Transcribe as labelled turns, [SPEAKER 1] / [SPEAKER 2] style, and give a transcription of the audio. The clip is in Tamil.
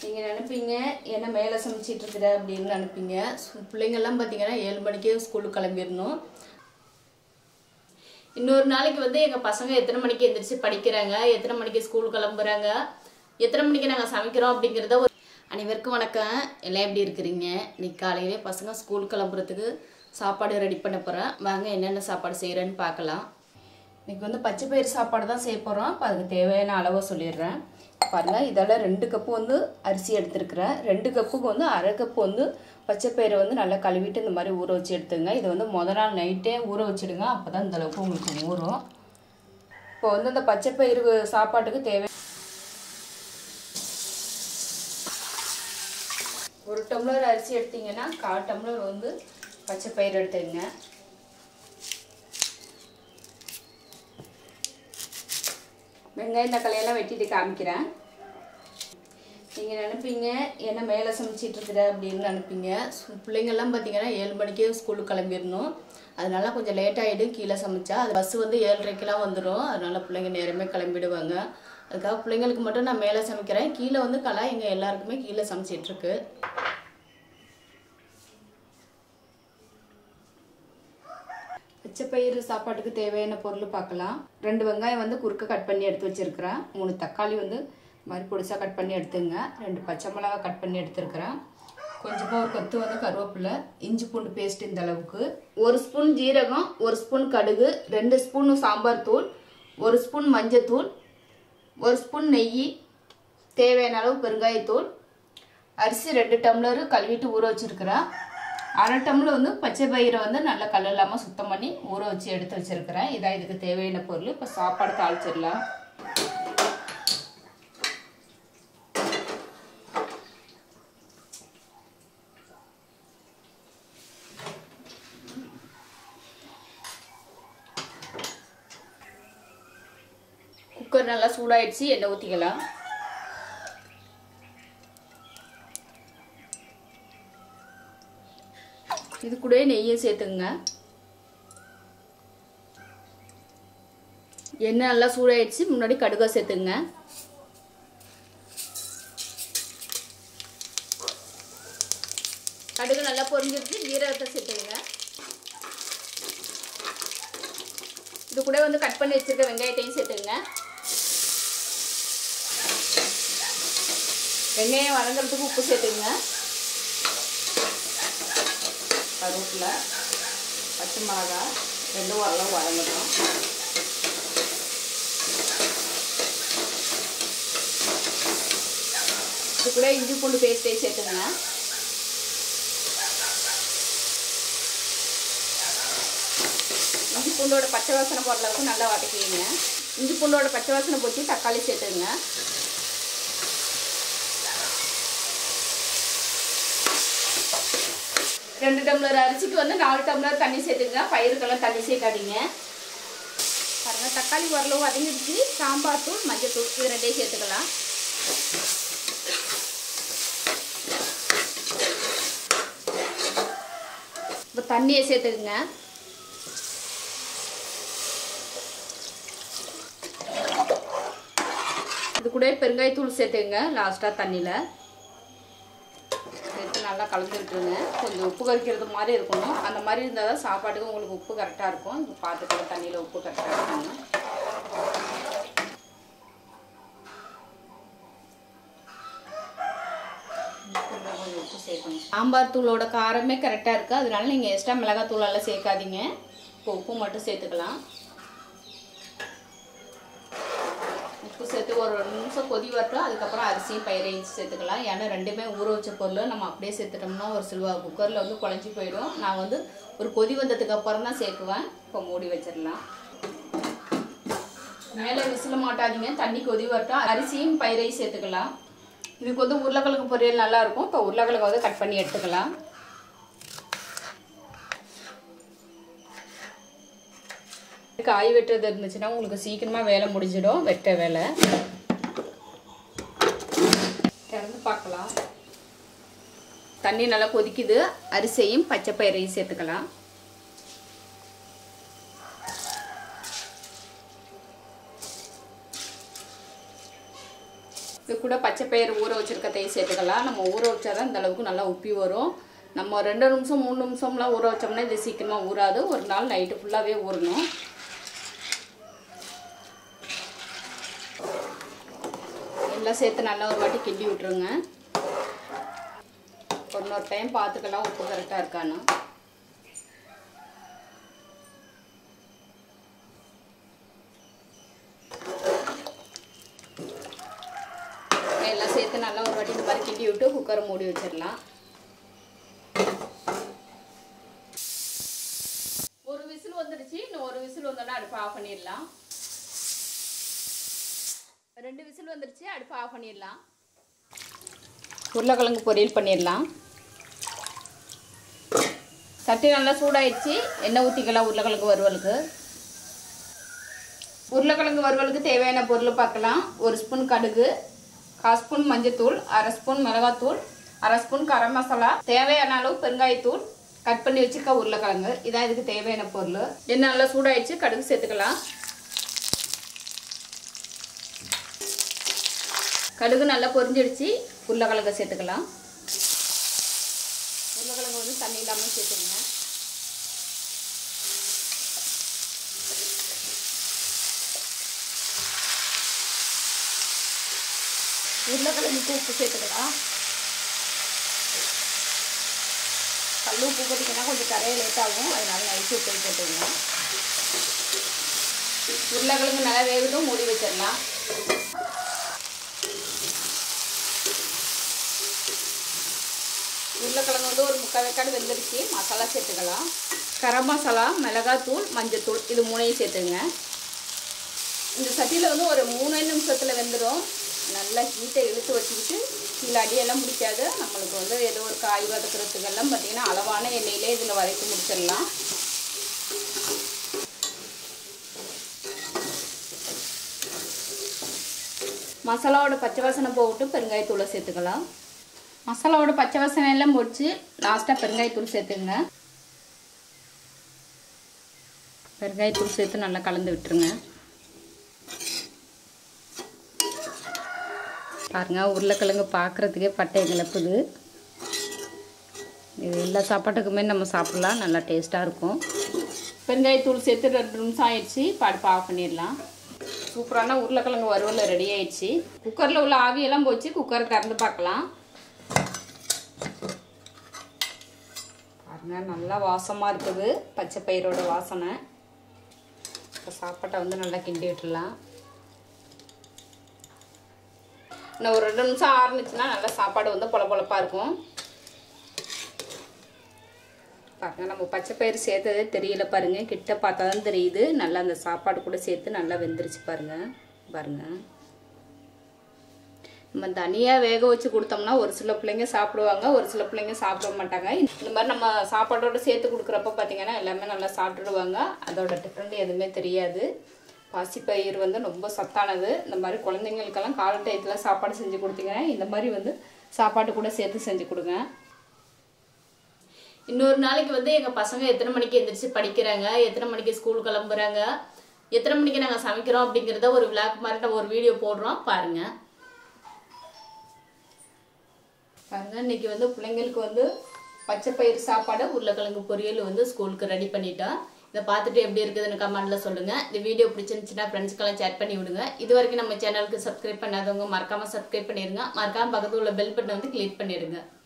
[SPEAKER 1] நீங்கள் நினைப்பீங்க என்ன மேலே சமைச்சிட்டு இருக்கிற அப்படின்னு நினைப்பீங்க சு- பிள்ளைங்கெல்லாம் பார்த்தீங்கன்னா ஏழு மணிக்கே ஸ்கூலுக்கு கிளம்பிடணும் இன்னொரு நாளைக்கு வந்து எங்கள் பசங்க எத்தனை மணிக்கு எந்திரிச்சு படிக்கிறாங்க எத்தனை மணிக்கு ஸ்கூல் கிளம்புறாங்க எத்தனை மணிக்கு நாங்கள் சமைக்கிறோம் அப்படிங்கிறத ஒரு அனைவருக்கும் வணக்கம் எல்லாம் எப்படி இருக்கிறீங்க இன்னைக்கு காலையிலே பசங்க ஸ்கூல் கிளம்புறதுக்கு சாப்பாடு ரெடி பண்ண போகிறேன் வாங்க என்னென்ன சாப்பாடு செய்கிறேன்னு பார்க்கலாம் இன்னைக்கு வந்து பச்சை பயிறு சாப்பாடு தான் செய்ய போகிறோம் இப்போ அதுக்கு தேவையான அளவை சொல்லிடுறேன் பாருங்கள் இதோட ரெண்டு கப்பு வந்து அரிசி எடுத்துருக்கிறேன் ரெண்டு கப்புக்கு வந்து அரை கப்பு வந்து பச்சை பயிரை வந்து நல்லா கழுவிட்டு இந்த மாதிரி ஊற வச்சு எடுத்துங்க இது வந்து முத நாள் நைட்டே ஊற வச்சிடுங்க அப்போ தான் இந்த அளவுக்கு உங்களுக்கு ஊறும் இப்போ வந்து இந்த பச்சை பயிறு சாப்பாட்டுக்கு தேவை ஒரு டம்ளர் அரிசி எடுத்தீங்கன்னா கால் டம்ளர் வந்து பச்சை பயிறு எடுத்துங்க வெங்காயம் தக்காளி எல்லாம் வெட்டிட்டு காமிக்கிறேன் நீங்கள் நினைப்பீங்க என்ன மேலே சமைச்சிட்டு இருக்கிற அப்படின்னு நினைப்பீங்க சு- பிள்ளைங்கெல்லாம் பார்த்தீங்கன்னா ஏழு மணிக்கே ஸ்கூலுக்கு கிளம்பிடணும் அதனால கொஞ்சம் லேட் ஆகிடும் கீழே சமைச்சா அது பஸ் வந்து ஏழரைக்கெல்லாம் வந்துடும் அதனால பிள்ளைங்க நேரமே கிளம்பிடுவாங்க அதுக்காக பிள்ளைங்களுக்கு மட்டும் நான் மேலே சமைக்கிறேன் கீழே வந்து கலா எங்கள் எல்லாருக்குமே கீழே சமைச்சிட்ருக்கு பச்சைப்பயிறு சாப்பாட்டுக்கு தேவையான பொருள் பார்க்கலாம் ரெண்டு வெங்காயம் வந்து குறுக்க கட் பண்ணி எடுத்து வச்சிருக்கிறேன் மூணு தக்காளி வந்து இது மாதிரி பொடிசாக கட் பண்ணி எடுத்துங்க ரெண்டு பச்சை மிளகா கட் பண்ணி எடுத்துருக்கிறேன் கொஞ்சமாக ஒரு கொத்து வந்து கருவேப்பிலை இஞ்சி பூண்டு பேஸ்ட் இந்த அளவுக்கு ஒரு ஸ்பூன் ஜீரகம் ஒரு ஸ்பூன் கடுகு ரெண்டு ஸ்பூன் சாம்பார் தூள் ஒரு ஸ்பூன் மஞ்சத்தூள் ஒரு ஸ்பூன் நெய் தேவையான அளவு பெருங்காயத்தூள் அரிசி ரெண்டு டம்ளர் கழுவிட்டு ஊற வச்சிருக்கிறேன் அரை டம்ளர் வந்து பச்சை பயிரை வந்து நல்லா கல் இல்லாமல் சுத்தம் பண்ணி ஊற வச்சு எடுத்து வச்சிருக்கிறேன் இதான் இதுக்கு தேவையான பொருள் இப்போ சாப்பாடு தாளிச்சிடலாம் குக்கர் நல்லா சூடாயிடுச்சு எண்ணெய் ஊற்றிக்கலாம் இது கூட நெய்யை சேர்த்துங்க எண்ணெய் நல்லா சூடாயிடுச்சு முன்னாடி கடுகா சேர்த்துங்க கடுகு நல்லா பொரிஞ்சிருச்சு ஜீரகத்தை சேர்த்துங்க இது கூட வந்து கட் பண்ணி வச்சிருக்க வெங்காயத்தையும் சேர்த்துங்க வெங்காயம் வதங்குறதுக்கு உப்பு சேர்த்துங்க கருவேப்பிலை பச்சை மிளகா ரெண்டும் ஓரளவு வதங்கட்டும் இது கூட இஞ்சி பூண்டு பேஸ்ட்டே சேர்த்துங்க இஞ்சி பூண்டோட பச்சை வாசனை போகிற அளவுக்கு நல்லா வதக்கிங்க இஞ்சி பூண்டோட பச்சை வாசனை போச்சு தக்காளி சேர்த்துங்க ரெண்டு டம்ளர் அரிசிக்கு வந்து நாலு டம்ளர் தண்ணி சேர்த்துங்க பயிருக்கெல்லாம் தண்ணி சேர்க்காதீங்க பாருங்க தக்காளி ஓரளவு வதங்கிடுச்சு சாம்பார் தூள் மஞ்சள் தூள் இது ரெண்டையும் சேர்த்துக்கலாம் இப்போ தண்ணியை சேர்த்துக்குங்க இது கூட பெருங்காயத்தூள் சேர்த்துக்குங்க லாஸ்ட்டாக தண்ணியில் சேர்த்து நல்லா கலந்து விட்டுருங்க கொஞ்சம் உப்பு கறிக்கிறது மாதிரி இருக்கணும் அந்த மாதிரி இருந்தால் தான் சாப்பாட்டுக்கு உங்களுக்கு உப்பு கரெக்டாக இருக்கும் இது பார்த்துக்கலாம் தண்ணியில் உப்பு கரெக்டாக இருக்கணும் கொஞ்சம் உப்பு சேர்க்கணும் சாம்பார் தூளோட காரமே கரெக்டாக இருக்குது அதனால நீங்கள் எக்ஸ்ட்ரா மிளகாய் தூளெல்லாம் சேர்க்காதீங்க இப்போ உப்பு மட்டும் சேர்த்துக்கலாம் உப்பு சேர்த்து ஒரு ரெண்டு நிமிஷம் கொதி வரட்டும் அதுக்கப்புறம் அரிசியும் பயிரையும் சேர்த்துக்கலாம் ஏன்னா ரெண்டுமே ஊற வச்ச பொருள் நம்ம அப்படியே சேர்த்துட்டோம்னா ஒரு சில்வா குக்கரில் வந்து குழஞ்சி போயிடும் நான் வந்து ஒரு கொதி வந்ததுக்கு அப்புறம் தான் சேர்க்குவேன் இப்போ மூடி வச்சிடலாம் மேலே விசில மாட்டாதீங்க தண்ணி கொதி வரட்டும் அரிசியும் பயிரையும் சேர்த்துக்கலாம் இதுக்கு வந்து உருளைக்கிழங்கு பொரியல் நல்லா இருக்கும் இப்போ உருளைக்கிழங்கு வந்து கட் பண்ணி எடுத்துக்கலாம் காய் வெட்டுறது இருந்துச்சுன்னா உங்களுக்கு சீக்கிரமாக வேலை முடிஞ்சிடும் வெட்ட வேலை திறந்து பார்க்கலாம் தண்ணி நல்லா கொதிக்குது அரிசியும் பச்சை பயிரையும் சேர்த்துக்கலாம் இது கூட பச்சை பயிறு ஊற வச்சிருக்கதையும் சேர்த்துக்கலாம் நம்ம ஊற வச்சாதான் இந்த அளவுக்கு நல்லா உப்பி வரும் நம்ம ரெண்டு நிமிஷம் மூணு நிமிஷம்லாம் ஊற வச்சோம்னா இது சீக்கிரமாக ஊறாது ஒரு நாள் நைட்டு ஃபுல்லாகவே ஊறணும் எல்லாம் சேர்த்து நல்லா ஒரு வாட்டி கிண்டி விட்டுருங்க இன்னொரு டைம் பார்த்துக்கலாம் உப்பு கரெக்டாக இருக்கான்னு எல்லாம் சேர்த்து நல்லா ஒரு வாட்டி இந்த மாதிரி கிண்டி விட்டு குக்கரை மூடி வச்சிடலாம் ஒரு விசில் வந்துடுச்சு இன்னும் ஒரு விசில் வந்தோன்னா அடுப்பு ஆஃப் பண்ணிடலாம் ரெண்டு விசில் வந்துடுச்சு அடுப்பு ஆஃப் பண்ணிடலாம் உருளைக்கிழங்கு பொரியல் பண்ணிடலாம் சட்டி நல்லா சூடாயிடுச்சு எண்ணெய் ஊற்றிக்கலாம் உருளைக்கிழங்கு வறுவலுக்கு உருளைக்கிழங்கு வறுவலுக்கு தேவையான பொருள் பார்க்கலாம் ஒரு ஸ்பூன் கடுகு கால் ஸ்பூன் மஞ்சத்தூள் அரை ஸ்பூன் மிளகாத்தூள் அரை ஸ்பூன் கரம் மசாலா தேவையான அளவு பெருங்காயத்தூள் கட் பண்ணி வச்சுக்க உருளைக்கிழங்கு இதான் இதுக்கு தேவையான பொருள் எண்ணெய் நல்லா சூடாயிடுச்சு கடுகு சேர்த்துக்கலாம் கடுகு நல்லா பொரிஞ்சிடுச்சு உருளைக்கிழங்க சேர்த்துக்கலாம் உருளைக்கிழங்கு வந்து தண்ணி இல்லாமல் சேர்த்துக்கங்க உருளைக்கிழங்குக்கு உப்பு சேர்த்துக்கலாம் கல் உப்பு போட்டிங்கன்னா கொஞ்சம் கரையை லேட் ஆகும் அதனால நைட்டு உப்பு போட்டுக்கங்க உருளைக்கிழங்கு நல்லா வேகட்டும் மூடி வச்சிடலாம் உருளைக்கிழங்கு வந்து ஒரு முக்கால் வேக்காடு வெந்துருச்சு மசாலா சேர்த்துக்கலாம் கரம் மசாலா மிளகாத்தூள் மஞ்சத்தூள் இது மூணையும் சேர்த்துங்க இந்த சட்டியில் வந்து ஒரு மூணு நிமிஷத்தில் வெந்துடும் நல்லா ஹீட்டை இழுத்து வச்சுக்கிட்டு கீழே அடியெல்லாம் முடிக்காது நம்மளுக்கு வந்து ஏதோ ஒரு காய் வதக்குறதுக்கெல்லாம் பார்த்திங்கன்னா அளவான எண்ணெயிலே இதில் வதக்கி முடிச்சிடலாம் மசாலாவோட பச்சை வாசனை போட்டு பெருங்காயத்தூளை சேர்த்துக்கலாம் மசாலாவோட பச்சை வாசனை எல்லாம் போச்சு லாஸ்ட்டாக பெருங்காயத்தூள் சேர்த்துங்க பெருங்காயத்தூள் சேர்த்து நல்லா கலந்து விட்டுருங்க பாருங்க உருளைக்கிழங்கு பார்க்குறதுக்கே பட்டை கிளப்புது இது எல்லா சாப்பாட்டுக்குமே நம்ம சாப்பிட்லாம் நல்லா டேஸ்ட்டாக இருக்கும் பெருங்காயத்தூள் சேர்த்து ரெண்டு நிமிஷம் ஆயிடுச்சு இப்போ அடுப்பு ஆஃப் பண்ணிடலாம் சூப்பரான உருளைக்கிழங்கு வறுவல் ரெடி ஆயிடுச்சு குக்கரில் உள்ள ஆவியெல்லாம் போச்சு குக்கரை திறந்து பார்க்கலாம் பாருங்க நல்லா வாசமாக இருக்குது பச்சை பயிரோட வாசனை இப்போ சாப்பாட்டை வந்து நல்லா கிண்டி விட்டுடலாம் இன்னும் ஒரு ரெண்டு நிமிஷம் ஆறுனுச்சுன்னா நல்லா சாப்பாடு வந்து பொல பொலப்பாக இருக்கும் பாருங்க நம்ம பச்சை பயிறு சேர்த்ததே தெரியல பாருங்க கிட்ட பார்த்தா தான் தெரியுது நல்லா அந்த சாப்பாடு கூட சேர்த்து நல்லா வெந்துருச்சு பாருங்க பாருங்க நம்ம தனியாக வேக வச்சு கொடுத்தோம்னா ஒரு சில பிள்ளைங்க சாப்பிடுவாங்க ஒரு சில பிள்ளைங்க சாப்பிட மாட்டாங்க இந்த மாதிரி நம்ம சாப்பாடோட சேர்த்து கொடுக்குறப்ப பார்த்தீங்கன்னா எல்லாமே நல்லா சாப்பிட்டுடுவாங்க அதோட டிஃப்ரெண்ட் எதுவுமே தெரியாது பாசிப்பயிர் வந்து ரொம்ப சத்தானது இந்த மாதிரி குழந்தைங்களுக்கெல்லாம் கால டயத்தில் சாப்பாடு செஞ்சு கொடுத்தீங்கன்னா இந்த மாதிரி வந்து சாப்பாடு கூட சேர்த்து செஞ்சு கொடுங்க இன்னொரு நாளைக்கு வந்து எங்கள் பசங்க எத்தனை மணிக்கு எந்திரிச்சு படிக்கிறாங்க எத்தனை மணிக்கு ஸ்கூல் கிளம்புறாங்க எத்தனை மணிக்கு நாங்கள் சமைக்கிறோம் அப்படிங்கிறத ஒரு விளாக் மாதிரி நம்ம ஒரு வீடியோ போடுறோம் பாருங்க பாருங்க இன்னைக்கு வந்து பிள்ளைங்களுக்கு வந்து பச்சை பயிறு சாப்பாடு உருளைக்கிழங்கு பொரியல் வந்து ஸ்கூலுக்கு ரெடி பண்ணிட்டோம் இதை பார்த்துட்டு எப்படி இருக்குதுன்னு கமெண்ட்ல சொல்லுங்க இந்த வீடியோ பிடிச்சிருந்துச்சுன்னா ஃப்ரெண்ட்ஸ்க்கெல்லாம் ஷேர் பண்ணி விடுங்க இது வரைக்கும் நம்ம சேனலுக்கு சப்ஸ்கிரைப் பண்ணாதவங்க மறக்காம சப்ஸ்கிரைப் பண்ணிடுங்க மறக்காம பக்கத்துல உள்ள பெல் பட்டனை வந்து கிளிக் பண்ணிடுங்க